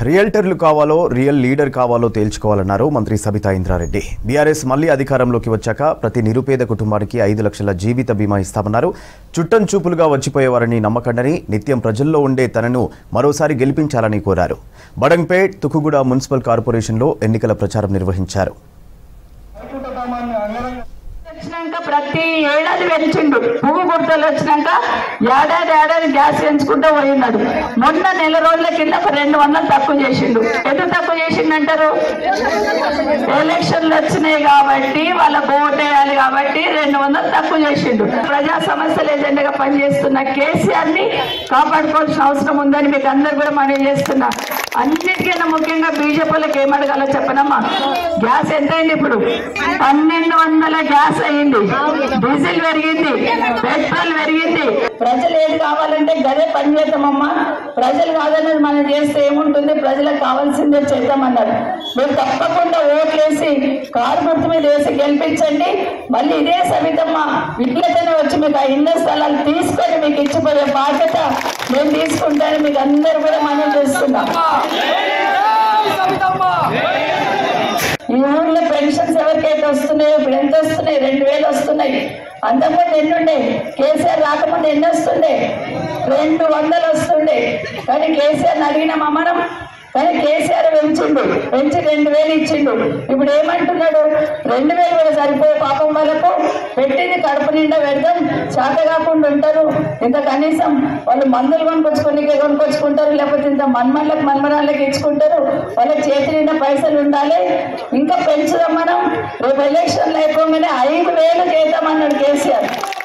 రియల్టర్లు కావాలో real leader కావాలో తేల్చుకోవాలన్నారు మంత్రి సబితా ఇంద్రారెడ్డి బీఆర్ఎస్ మళ్లీ అధికారంలోకి వచ్చాక ప్రతి నిరుపేద కుటుంబానికి ఐదు లక్షల జీవిత బీమా ఇస్తామన్నారు చుట్టం చూపులుగా వచ్చిపోయేవారని నమ్మకండని నిత్యం ప్రజల్లో ఉండే తనను మరోసారి గెలిపించాలని కోరారు బడంగ్పేట్ తుకుగూడ మున్సిపల్ కార్పొరేషన్లో ఎన్నికల ప్రచారం నిర్వహించారు వచ్చినాక ప్రతి ఏడాది పెంచిండు పువ్వు గుర్తలు వచ్చినాక ఏడాది ఏడాది గ్యాస్ పెంచుకుంటూ పోయినాడు మొన్న నెల రోజుల కింద ఒక రెండు వందలు తక్కువ చేసిండు ఎందుకు తక్కువ చేసిండు అంటారు ఎలక్షన్లు వచ్చినాయి కాబట్టి వాళ్ళకు ఓటేయాలి కాబట్టి రెండు వందలు తక్కువ చేసిండు ప్రజా సమస్యల ఎజెండాగా పనిచేస్తున్న కేసీఆర్ ని కాపాడుకోవాల్సిన అవసరం ఉందని మీకు అందరు కూడా మనవి చేస్తున్నా అన్నిటికన్నా ముఖ్యంగా బీజేపీలకు ఏమడగాలో చెప్పనమ్మా గ్యాస్ ఎంత అయింది ఇప్పుడు పన్నెండు వందల గ్యాస్ అయింది డీజిల్ పెరిగింది పెట్రోల్ పెరిగింది ప్రజలు ఏది కావాలంటే గదే పని చేద్దామమ్మా ప్రజలు కాదన్నది మనం చేస్తే ఏముంటుంది ప్రజలకు కావాల్సిందే చేద్దామన్నారు మీరు తప్పకుండా ఓట్లేసి కారు గుర్తు మీద వేసి గెలిపించండి మళ్ళీ ఇదే సవితమ్మ ఇట్లతోనే వచ్చి మీకు ఆ ఇళ్ళ స్థలాలు తీసుకొని మీకు ఇచ్చిపోయే బాధ్యత నేను తీసుకుంటాను మీకు అందరు కూడా మనం చేస్తున్నాం ఈ ఊర్లో పెన్షన్స్ ఎవరికైతే వస్తున్నాయో ఇప్పుడు ఎంత వస్తున్నాయి రెండు వేలు వస్తున్నాయి అంతకుముందు ఎన్ని ఉండే కేసీఆర్ రాకముందు ఎన్ని వస్తుండే రెండు వందలు వస్తుండే కానీ కేసీఆర్ అడిగినామా మనం కానీ కేసీఆర్ పెంచిండు పెంచి రెండు వేలు ఇచ్చిండు ఇప్పుడు ఏమంటున్నాడు రెండు వేలు కూడా సరిపోయే పాపం వాళ్ళకు పెట్టింది కడుపు నిండా పెడతాం చేత కాకుండా ఉంటారు ఇంత కనీసం వాళ్ళు మందులు కొనుక్కొచ్చుకొని కొనుక్కొచ్చుకుంటారు లేకపోతే ఇంత మన్మన్లకు మన్మరాళ్ళకి ఇచ్చుకుంటారు వాళ్ళ చేతి నిండా పైసలు ఉండాలి ఇంకా పెంచుదాం మనం రేపు ఎలక్షన్లు అయిపోగానే ఐదు వేలు చేద్దామన్నాడు కేసీఆర్